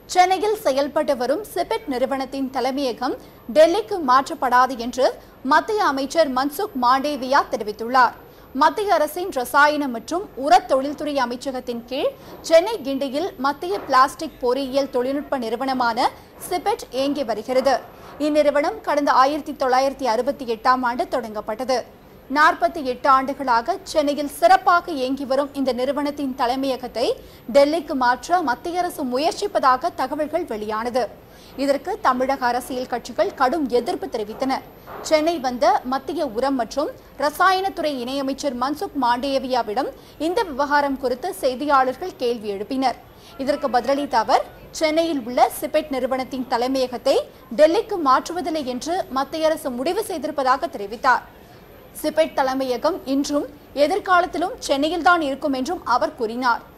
சென்னையில் செயல்பட்டு வரும் சிபெட் நிறுவனத்தின் தலைமையகம் டெல்லிக்கு மாற்றப்படாது என்று மத்திய அமைச்சர் மன்சுக் மாண்டேவியா தெரிவித்துள்ளார் மத்திய அரசின் ரசாயன மற்றும் உர தொழில்துறை அமைச்சகத்தின் கீழ் சென்னை கிண்டியில் மத்திய பிளாஸ்டிக் பொறியியல் தொழில்நுட்ப நிறுவனமான சிபெட் இயங்கி வருகிறது இந்நிறுவனம் கடந்த ஆயிரத்தி தொள்ளாயிரத்தி அறுபத்தி எட்டாம் ஆண்டு தொடங்கப்பட்டது நாற்பத்தி எட்டு ஆண்டுகளாக சென்னையில் சிறப்பாக இயங்கி வரும் இந்த நிறுவனத்தின் தலைமையகத்தை டெல்லிக்கு மாற்ற மத்திய அரசு முயற்சிப்பதாக தகவல்கள் வெளியானது இதற்கு தமிழக அரசியல் கட்சிகள் கடும் எதிர்ப்பு தெரிவித்தன சென்னை வந்த மத்திய உரம் மற்றும் ரசாயனத்துறை இணையமைச்சர் மன்சுக் மாண்டேவியாவிடம் இந்த விவகாரம் குறித்து செய்தியாளர்கள் கேள்வி எழுப்பினர் இதற்கு பதிலளித்த அவர் சென்னையில் உள்ள சிபெட் நிறுவனத்தின் தலைமையகத்தை டெல்லிக்கு மாற்றுவதில்லை என்று மத்திய அரசு முடிவு செய்திருப்பதாக தெரிவித்தார் சிபெட் தலைமையகம் இன்றும் எதிர்காலத்திலும் சென்னையில்தான் இருக்கும் என்றும் அவர் கூறினார்